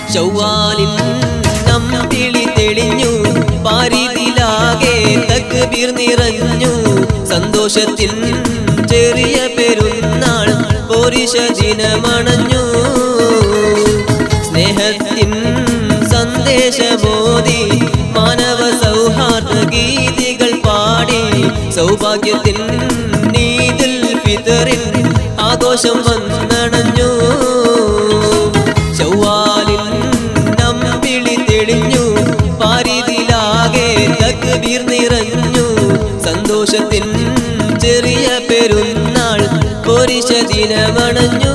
ചൊവ്വാലിൻ നമ്പിളി തെളിഞ്ഞു പാരിതിലാകെ തക്ബീർ നിറഞ്ഞു സന്തോഷത്തിൻ ചെറിയ പെരുന്നാൾ പോരിശ ദിനമണഞ്ഞു സ്നേഹത്തിൻ സന്ദേശബോധി മാനവ സൗഹാർദ്ദ ഗീതികൾ പാടി സൗഭാഗ്യത്തിൻ നീതിൽ ഫിതറിൻ ആഘോഷം വന്നണഞ്ഞു ചൊവ്വാലിൽ നമ്പിളി തെളിഞ്ഞു പാരിതിലാകെ തക്ബീർ നിറഞ്ഞു സന്തോഷത്തിൻ ചെറിയ പെരുന്നാൾ പോരിശ ദിനമണഞ്ഞു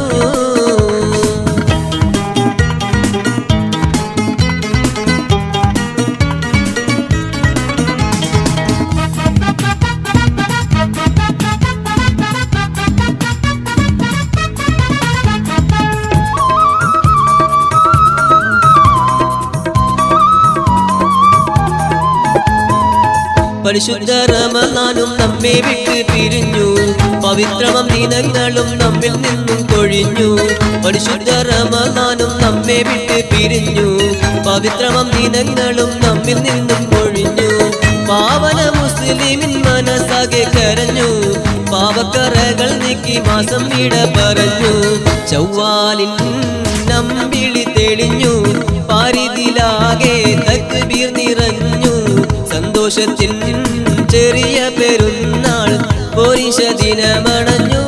പരിശുദ്ധ റമദാനും നമ്മെ വിട്ട് പിരിഞ്ഞു പവിത്രമം ദിനങ്ങളും നമ്മിൽ നിന്നും കൊഴിഞ്ഞു പരിശുദ്ധ റമദാനും നമ്മെ വിട്ട് പിരിഞ്ഞു പവിത്രമം ദിനങ്ങളും നമ്മിൽ നിന്നും കൊഴിഞ്ഞു പാവന മുസ്ലിമിൻ മനസ്സാകെ കരഞ്ഞു പാവക്കറകൾ നീക്കി മാസം ഇട പറഞ്ഞു ചൊവ്വാലിൻ നമ്പിളി തെളിഞ്ഞു പാരിതിലാകെ തക്ബീർ നിറഞ്ഞു സന്തോഷത്തിൻ ചെറിയ പെരുന്നാൾ പോരിശ ദിനമണഞ്ഞു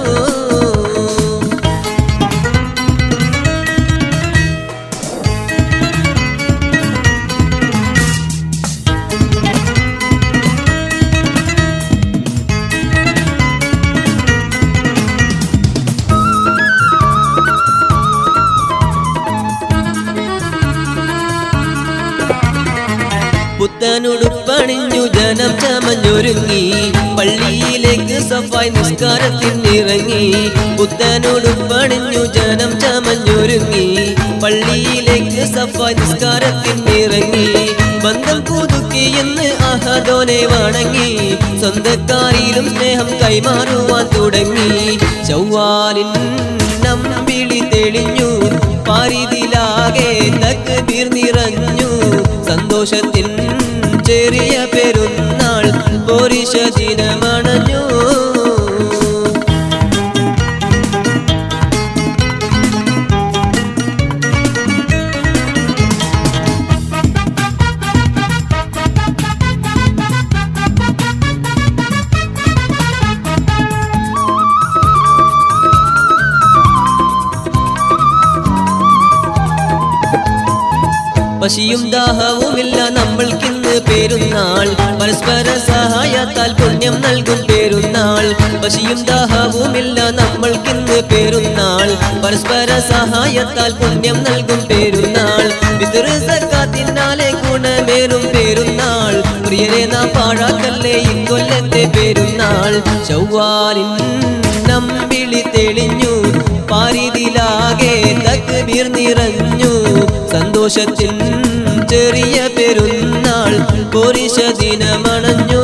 പുത്തനുടുപ്പണിഞ്ഞു ജനം ചമഞ്ഞൊരുങ്ങി പള്ളിയിലേക്ക് സഫായി നിസ്കാരത്തിനിറങ്ങി പുത്തനുടുപ്പണിഞ്ഞു ജനം ചമഞ്ഞൊരുങ്ങി പള്ളിയിലേക്ക് സഫായി നിസ്കാരത്തിനിറങ്ങി ബന്ധം പുതുക്കി എന്ന് അഹദോനെ വണങ്ങി സ്വന്തക്കാരിലും സ്നേഹം കൈമാറുവാൻ തുടങ്ങി ചൊവ്വാലിൻ നമ്പിളി തെളിഞ്ഞു പാരിതിലാകെ തക്ബീർ നിറഞ്ഞു സന്തോഷത്തിൻ ചെറിയ പെരുന്നാൾ പോരിശ ദിനമണഞ്ഞു പശിയും ദാഹവുമില്ല നമ്മൾക്കിന്ന് പെരുന്നാൾ പരസ്പര സഹായത്താൽ പുണ്യം നൽകും പെരുന്നാൾ പശിയും ദാഹവുമില്ല നമ്മൾക്കിന്ന് പെരുന്നാൾ പരസ്പര സഹായത്താൽ പുണ്യം നൽകും പെരുന്നാൾ പിതൃസക്കാത്തിനാലെ ഗുണമേറും പെരുന്നാൾ പ്രിയരെ നാം പാഴാക്കല്ലേ ഇക്കൊല്ലത്തെ പെരുന്നാൾ ചൊവ്വാലിൻ നമ്പിളി തെളിഞ്ഞു പാരിതിലാകെ തക്ബീർ നിറഞ്ഞു സന്തോഷത്തിൽ ചെറിയ പെരുന്നാൾ പോരിശ ദിനമണഞ്ഞു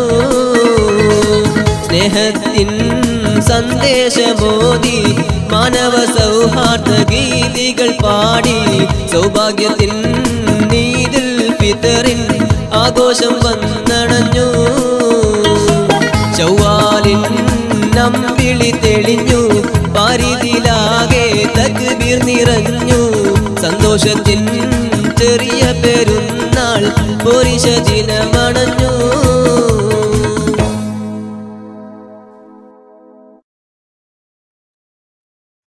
സ്നേഹത്തിൻ സന്ദേശബോധി മാനവ സൗഹാർദ്ദ ഗീതികൾ പാടി സൗഭാഗ്യത്തിൻ നീതിൽ ഫിതറിൻ ആഘോഷം വന്നണഞ്ഞു ചൊവ്വാലിൻ നമ്പിളി തെളിഞ്ഞു പാരിതിലാകെ തക്ബീർ നിറഞ്ഞു സന്തോഷത്തിൻ ചെറിയ പെരുന്നാൾ പോരിശ ദിനമണഞ്ഞു